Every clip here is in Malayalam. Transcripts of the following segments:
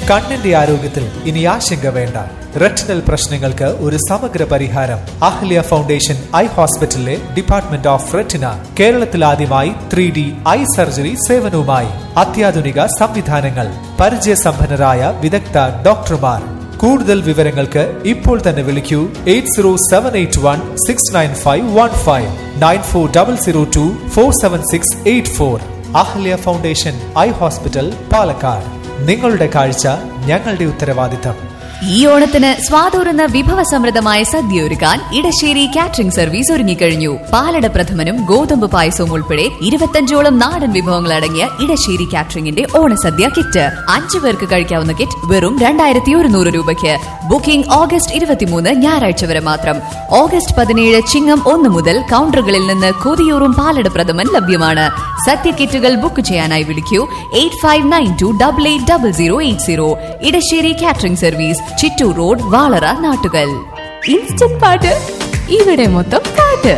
കണ്ണിന്റെ ആരോഗ്യത്തിൽ ഇനി ആശങ്ക വേണ്ട റെറ്റിനൽ പ്രശ്നങ്ങൾക്ക് ഒരു സമഗ്ര പരിഹാരം അഹ്ല്യ ഫൗണ്ടേഷൻ ഐ ഹോസ്പിറ്റലിലെ ഡിപ്പാർട്ട്മെന്റ് ഓഫ് റെറ്റിന കേരളത്തിൽ ആദ്യമായി ത്രീ ഡി ഐ സർജറി സേവനവുമായി അത്യാധുനിക സംവിധാനങ്ങൾ പരിചയസമ്പന്നരായ വിദഗ്ധ ഡോക്ടർമാർ കൂടുതൽ വിവരങ്ങൾക്ക് ഇപ്പോൾ തന്നെ വിളിക്കൂ eight zero seven eight one six nine five one five nine four double zero two four seven six eight four Ahalya foundation eye hospital Palakkad നിങ്ങളുടെ കാഴ്ച ഞങ്ങളുടെ ഉത്തരവാദിത്തം ഈ ഓണത്തിന് സ്വാതൂറുന്ന വിഭവസമൃദ്ധമായ സദ്യ ഒരുക്കാൻ ഇടശ്ശേരി കാറ്ററിംഗ് സർവീസ് ഒരുങ്ങിക്കഴിഞ്ഞു പാലട പ്രഥമനും ഗോതമ്പ് പായസവും ഉൾപ്പെടെ ഇരുപത്തഞ്ചോളം നാടൻ വിഭവങ്ങൾ അടങ്ങിയ ഇടശ്ശേരി കാറ്ററിംഗിന്റെ ഓണസദ്യ കിറ്റ് അഞ്ചു പേർക്ക് കഴിക്കാവുന്ന കിറ്റ് വെറും രണ്ടായിരത്തി ഒരുന്നൂറ് രൂപയ്ക്ക് ബുക്കിംഗ് ഓഗസ്റ്റ് ഇരുപത്തിമൂന്ന് ഞായറാഴ്ച വരെ മാത്രം ഓഗസ്റ്റ് പതിനേഴ് ചിങ്ങം ഒന്ന് മുതൽ കൗണ്ടറുകളിൽ നിന്ന് കൊതിയൂറും പാലട പ്രഥമൻ ലഭ്യമാണ് സദ്യ കിറ്റുകൾ ബുക്ക് ചെയ്യാനായി വിളിക്കൂ eight five nine two double eight double zero eight zero Edassery catering service Chittur road Valara Nattukal instant പാട്ട് ഇവിടെ മൊത്തം പാട്ട്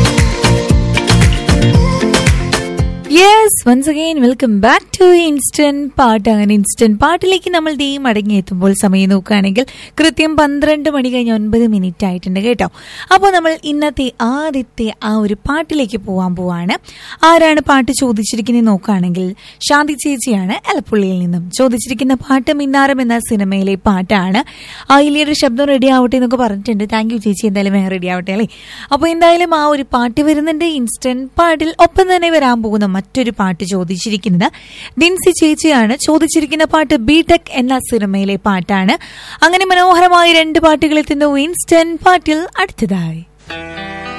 yes once again welcome back to instant പാട്ട് അങ്ങനെ ഇൻസ്റ്റന്റ് പാട്ടിലേക്ക് നമ്മൾ ദീ മടങ്ങി എത്തുമ്പോൾ സമയം നോക്കുകയാണെങ്കിൽ കൃത്യം പന്ത്രണ്ട് മണി കഴിഞ്ഞ് ഒൻപത് മിനിറ്റ് ആയിട്ടുണ്ട് കേട്ടോ അപ്പോൾ നമ്മൾ ഇന്നത്തെ ആദ്യത്തെ ആ ഒരു പാട്ടിലേക്ക് പോകാൻ പോവാണ് ആരാണ് പാട്ട് ചോദിച്ചിരിക്കുന്നത് നോക്കുകയാണെങ്കിൽ ശാന്തി ചേച്ചിയാണ് എലപ്പുള്ളിയിൽ നിന്നും ചോദിച്ചിരിക്കുന്ന പാട്ട് മിന്നാരം എന്ന സിനിമയിലെ പാട്ടാണ് ആയിലിയുടെ ശബ്ദം റെഡി ആവട്ടെ എന്നൊക്കെ പറഞ്ഞിട്ടുണ്ട് താങ്ക് യു ചേച്ചി എന്തായാലും വേറെ റെഡി ആവട്ടെ അല്ലേ അപ്പോൾ എന്തായാലും ആ ഒരു പാട്ട് വരുന്നുണ്ട് ഇൻസ്റ്റന്റ് പാട്ടിൽ ഒപ്പം തന്നെ വരാൻ പോകുന്ന മറ്റൊരു പാട്ട് ചോദിച്ചിരിക്കുന്നത് ഡിൻസി ചേച്ചിയാണ് ചോദിച്ചിരിക്കുന്ന പാട്ട് ബിടെക് എന്ന സിനിമയിലെ പാട്ടാണ് അങ്ങനെ മനോഹരമായ രണ്ട് പാട്ടുകൾ എത്തുന്നു ഇൻസ്റ്റന്റ് പാട്ടിൽ അടുത്തതായി